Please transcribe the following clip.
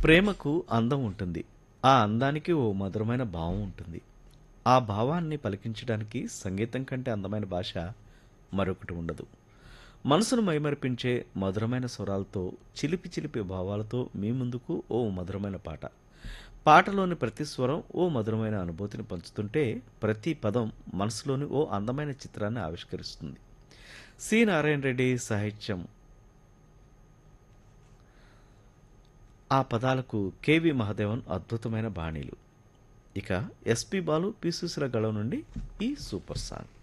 ప్రేమకు అందం ఉంటుంది ఆ అందానికి ఓ మధురమైన భావం ఉంటుంది ఆ భావాన్ని పలికించడానికి సంగీతం కంటే అందమైన భాష మరొకటి ఉండదు మనసును మైమరిపించే మధురమైన స్వరాలతో చిలిపి చిలిపి భావాలతో మీ ముందుకు ఓ మధురమైన పాట పాటలోని ప్రతి స్వరం ఓ మధురమైన అనుభూతిని పంచుతుంటే ప్రతి పదం మనసులోని ఓ అందమైన చిత్రాన్ని ఆవిష్కరిస్తుంది సి నారాయణ రెడ్డి సాహిత్యం ఆ పదాలకు కేవి మహాదేవన్ అద్భుతమైన బాణీలు ఇక ఎస్పి బాలు పి సుశీల గళం నుండి ఈ సూపర్ సాంగ్